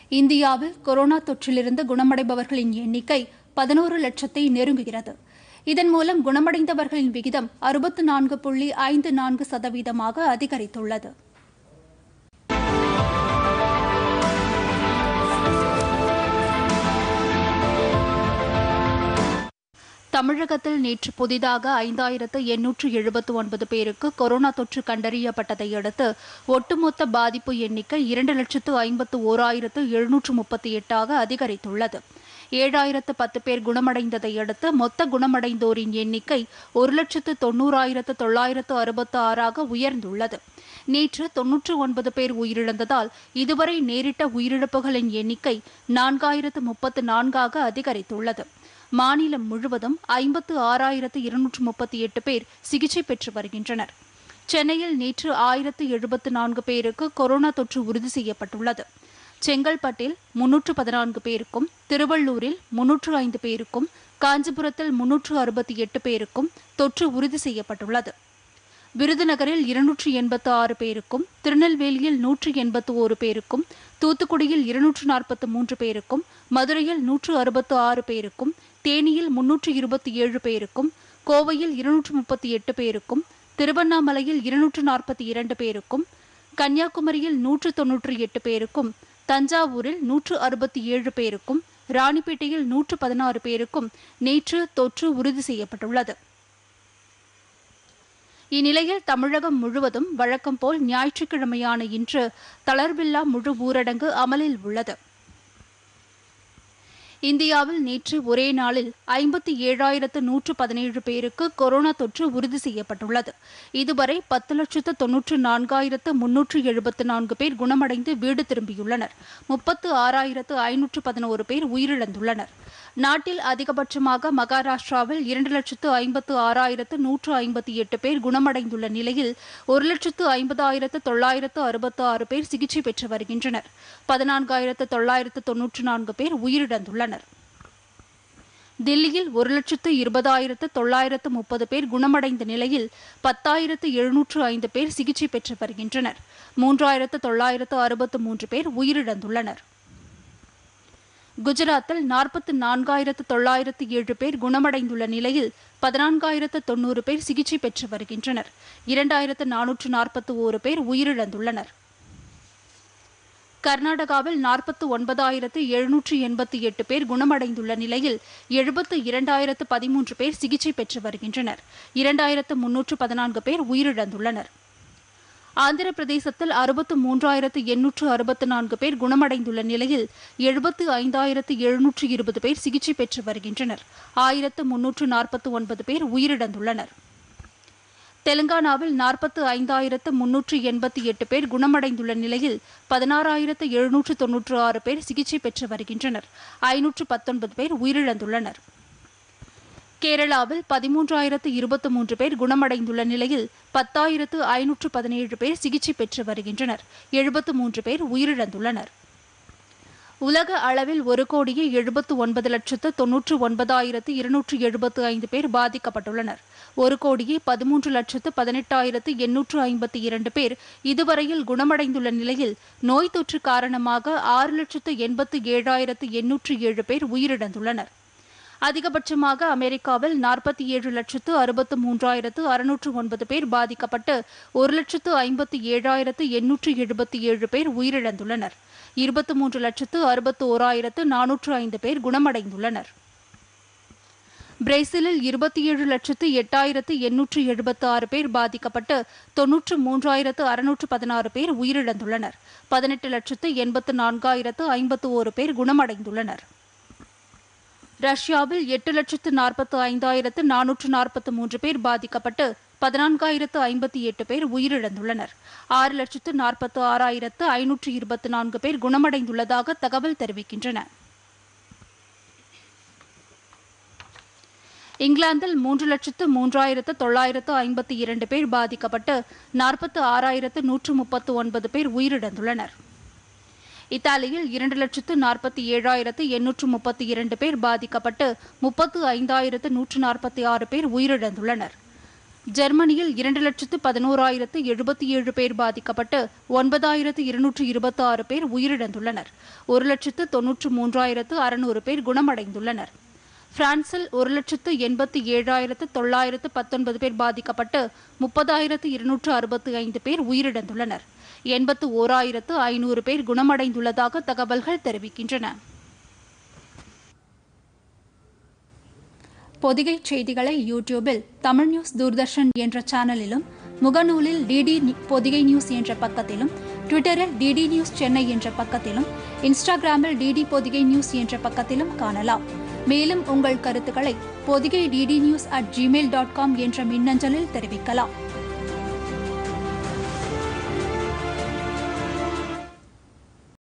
இந்தியாவில் கொரோனா தொற்றிலிருந்து குணமடைபவர்களின் எண்ணிக்கை பதினோரு லட்சத்தை நெருங்குகிறது இதன் மூலம் குணமடைந்தவர்களின் விகிதம் அறுபத்து நான்கு புள்ளி ஐந்து நான்கு சதவீதமாக அதிகரித்துள்ளது தமிழகத்தில் நேற்று புதிதாக ஐந்தாயிரத்து எண்ணூற்று எழுபத்து ஒன்பது பேருக்கு கொரோனா தொற்று கண்டறியப்பட்டதை அடுத்து ஒட்டுமொத்த பாதிப்பு எண்ணிக்கை இரண்டு லட்சத்து ஐம்பத்து ஓராயிரத்து எழுநூற்று முப்பத்தி எட்டாக அதிகரித்துள்ளது ஏழாயிரத்து பத்து பேர் குணமடைந்ததை அடுத்து மொத்த குணமடைந்தோரின் எண்ணிக்கை ஒரு லட்சத்து தொன்னூறாயிரத்து தொள்ளாயிரத்து அறுபத்து ஆறாக உயர்ந்துள்ளது நேற்று தொன்னூற்று ஒன்பது பேர் உயிரிழந்ததால் இதுவரை நேரிட்ட உயிரிழப்புகளின் எண்ணிக்கை நான்காயிரத்து முப்பத்து நான்காக அதிகரித்துள்ளது மாநிலம் முழுவதும் ஐம்பத்து ஆறாயிரத்து இருநூற்று முப்பத்தி எட்டு பேர் சிகிச்சை பெற்று வருகின்றனர் சென்னையில் நேற்று ஆயிரத்து எழுபத்து நான்கு பேருக்கு கொரோனா தொற்று உறுதி செய்யப்பட்டுள்ளது செங்கல்பட்டில் முன்னூற்று பதினான்கு பேருக்கும் திருவள்ளூரில் முன்னூற்று ஐந்து பேருக்கும் காஞ்சிபுரத்தில் முன்னூற்று அறுபத்தி எட்டு பேருக்கும் தொற்று உறுதி செய்யப்பட்டுள்ளது விருதுநகரில் இருநூற்று எண்பத்து ஆறு பேருக்கும் திருநெல்வேலியில் நூற்று எண்பத்து ஒரு பேருக்கும் தூத்துக்குடியில் இருநூற்று நாற்பத்து மூன்று பேருக்கும் மதுரையில் நூற்று அறுபத்து ஆறு பேருக்கும் தேனியில் முன்னூற்று இருபத்தி ஏழு பேருக்கும் கோவையில் இருநூற்று முப்பத்தி எட்டு பேருக்கும் திருவண்ணாமலையில் இருநூற்று நாற்பத்தி இரண்டு பேருக்கும் கன்னியாகுமரியில் நூற்று தொன்னூற்றி எட்டு பேருக்கும் தஞ்சாவூரில் நூற்று அறுபத்தி ஏழு பேருக்கும் ராணிப்பேட்டையில் நூற்று பதினாறு பேருக்கும் நேற்று தொற்று உறுதி செய்யப்பட்டுள்ளது இந்நிலையில் தமிழகம் முழுவதும் வழக்கம் போல் ஞாயிற்றுக்கிழமையான இன்று தளர்வில்லா முழு ஊரடங்கு அமலில் உள்ளது இந்தியாவில் நேற்று ஒரே நாளில் ஐம்பத்தி ஏழாயிரத்து நூற்று பதினேழு பேருக்கு கொரோனா தொற்று உறுதி செய்யப்பட்டுள்ளது இதுவரை பத்து லட்சத்து தொன்னூற்று நான்காயிரத்து முன்னூற்று எழுபத்து நான்கு பேர் குணமடைந்து வீடு திரும்பியுள்ளனர் முப்பத்து ஆறாயிரத்து ஐநூற்று பதினோரு பேர் உயிரிழந்துள்ளனர் நாட்டில் அதிகபட்சமாக மகாராஷ்டிராவில் இரண்டு லட்சத்து ஐம்பத்து ஆறாயிரத்து நூற்று ஐம்பத்தி எட்டு பேர் குணமடைந்துள்ள நிலையில் ஒரு லட்சத்து ஐம்பதாயிரத்து தொள்ளாயிரத்து அறுபத்து ஆறு பேர் சிகிச்சை பெற்று வருகின்றனர் பதினான்காயிரத்து தொள்ளாயிரத்து தொன்னூற்று நான்கு பேர் உயிரிழந்துள்ளனர் தில்லியில் ஒரு லட்சத்து இருபதாயிரத்து தொள்ளாயிரத்து முப்பது பேர் குணமடைந்த நிலையில் பத்தாயிரத்து எழுநூற்று ஐந்து பேர் சிகிச்சை பெற்று வருகின்றனர் மூன்றாயிரத்து தொள்ளாயிரத்து அறுபத்து மூன்று பேர் உயிரிழந்துள்ளனர் குஜராத்தில் நாற்பத்து நான்காயிரத்து தொள்ளாயிரத்து ஏழு பேர் குணமடைந்துள்ள நிலையில் பதினான்காயிரத்து தொன்னூறு பேர் சிகிச்சை பெற்று வருகின்றனர் இரண்டாயிரத்து நானூற்று நாற்பத்தி ஓரு பேர் உயிரிழந்துள்ளனர் கர்நாடகாவில் நாற்பத்து ஒன்பதாயிரத்து எழுநூற்று எண்பத்தி எட்டு பேர் குணமடைந்துள்ள நிலையில் எழுபத்து இரண்டாயிரத்து பதிமூன்று பேர் சிகிச்சை பெற்று வருகின்றனர் இரண்டாயிரத்து முன்னூற்று பதினான்கு பேர் உயிரிழந்துள்ளனர் ஆந்திர பிரதேசத்தில் அறுபத்து மூன்றாயிரத்து எண்ணூற்று அறுபத்து நான்கு பேர் குணமடைந்துள்ள நிலையில் எழுபத்து ஐந்தாயிரத்து எழுநூற்று இருபது பேர் சிகிச்சை பெற்று வருகின்றனர் ஆயிரத்து முன்னூற்று நாற்பத்து ஒன்பது பேர் உயிரிழந்துள்ளனர் தெலங்கானாவில் நாற்பத்து ஐந்தாயிரத்து முன்னூற்று எண்பத்தி எட்டு பேர் குணமடைந்துள்ள நிலையில் பதினாறாயிரத்து எழுநூற்று தொன்னூற்று ஆறு பேர் சிகிச்சை பெற்று வருகின்றனர் ஐநூற்று பத்தொன்பது பேர் உயிரிழந்துள்ளனர் கேரளாவில் பதிமூன்றாயிரத்து இருபத்தி மூன்று பேர் குணமடைந்துள்ள நிலையில் பத்தாயிரத்து ஐநூற்று பதினேழு பேர் சிகிச்சை பெற்று வருகின்றனர் எழுபத்து மூன்று பேர் உயிரிழந்துள்ளனர் உலக அளவில் ஒரு கோடியே எழுபத்து ஒன்பது லட்சத்து தொன்னூற்று ஒன்பதாயிரத்து இருநூற்று எழுபத்து ஐந்து பேர் பாதிக்கப்பட்டுள்ளனர் ஒரு கோடியே பதிமூன்று லட்சத்து பதினெட்டாயிரத்து எண்ணூற்று ஐம்பத்தி இரண்டு பேர் இதுவரையில் குணமடைந்துள்ள நிலையில் நோய் தொற்று காரணமாக ஆறு லட்சத்து எண்பத்து ஏழாயிரத்து எண்ணூற்று ஏழு பேர் உயிரிழந்துள்ளனர் அதிகபட்சமாக அமெரிக்காவில் நாற்பத்தி ஏழு லட்சத்து அறுபத்து மூன்றாயிரத்து அறுநூற்று ஒன்பது பேர் பாதிக்கப்பட்டு ஒரு லட்சத்து ஐம்பத்தி ஏழாயிரத்து எண்ணூற்று எழுபத்தி ஏழு பேர் உயிரிழந்துள்ளனர் இருபத்தி மூன்று லட்சத்து அறுபத்து ஓராயிரத்து நானூற்று ஐந்து பேர் குணமடைந்துள்ளனர் பிரேசிலில் இருபத்தி ஏழு லட்சத்து எட்டாயிரத்து எண்ணூற்று எழுபத்து ஆறு பேர் பாதிக்கப்பட்டு தொன்னூற்று மூன்றாயிரத்து அறுநூற்று பதினாறு பேர் உயிரிழந்துள்ளனர் பதினெட்டு லட்சத்து எண்பத்து நான்காயிரத்து ஐம்பத்து ஓரு பேர் குணமடைந்துள்ளனர் ரஷ்யாவில் எட்டு லட்சத்து நாற்பத்து ஐந்தாயிரத்து நானூற்று நாற்பத்து மூன்று பேர் பாதிக்கப்பட்டு பதினான்காயிரத்து ஐம்பத்தி எட்டு பேர் உயிரிழந்துள்ளனர் ஆறு லட்சத்து நாற்பத்து ஆறாயிரத்து ஐநூற்று இருபத்தி நான்கு பேர் குணமடைந்துள்ளதாக தகவல் தெரிவிக்கின்றன இங்கிலாந்தில் மூன்று லட்சத்து மூன்றாயிரத்து தொள்ளாயிரத்து ஐம்பத்தி இரண்டு பேர் பாதிக்கப்பட்டு நாற்பத்து ஆறாயிரத்து நூற்று முப்பத்து ஒன்பது பேர் உயிரிழந்துள்ளனர் இத்தாலியில் இரண்டு லட்சத்து நாற்பத்தி ஏழாயிரத்து எண்ணூற்று முப்பத்தி இரண்டு பேர் பாதிக்கப்பட்டு முப்பத்து ஐந்தாயிரத்து நூற்று நாற்பத்தி ஆறு பேர் உயிரிழந்துள்ளனர் ஜெர்மனியில் இரண்டு லட்சத்து பதினோராயிரத்து எழுபத்தி ஏழு பேர் பாதிக்கப்பட்டு ஒன்பதாயிரத்து இருநூற்று இருபத்தி ஆறு பேர் உயிரிழந்துள்ளனர் ஒரு லட்சத்து தொன்னூற்று மூன்றாயிரத்து அறுநூறு பேர் குணமடைந்துள்ளனர் பிரான்சில் ஒரு லட்சத்து எண்பத்தி ஏழாயிரத்து தொள்ளாயிரத்து பத்தொன்பது பேர் பாதிக்கப்பட்டு முப்பதாயிரத்து இருநூற்று அறுபத்தி ஐந்து பேர் உயிரிழந்துள்ளனர் எண்பத்து ஓராயிரத்து ஐநூறு பேர் குணமடைந்துள்ளதாக தகவல்கள் தெரிவிக்கின்றன பொதிகை செய்திகளை யூடியூபில் தமிழ் நியூஸ் தூர்தர்ஷன் என்ற சேனலிலும் முகநூலில் டிடி பொதிகை நியூஸ் என்ற பக்கத்திலும் ட்விட்டரில் டிடி நியூஸ் சென்னை என்ற பக்கத்திலும் இன்ஸ்டாகிராமில் டிடி பொதிகை நியூஸ் என்ற பக்கத்திலும் காணலாம் மேலும் உங்கள் கருத்துக்களை Podhigai DD news at Gmail dot com என்ற மின்னஞ்சலில் தெரிவிக்கலாம்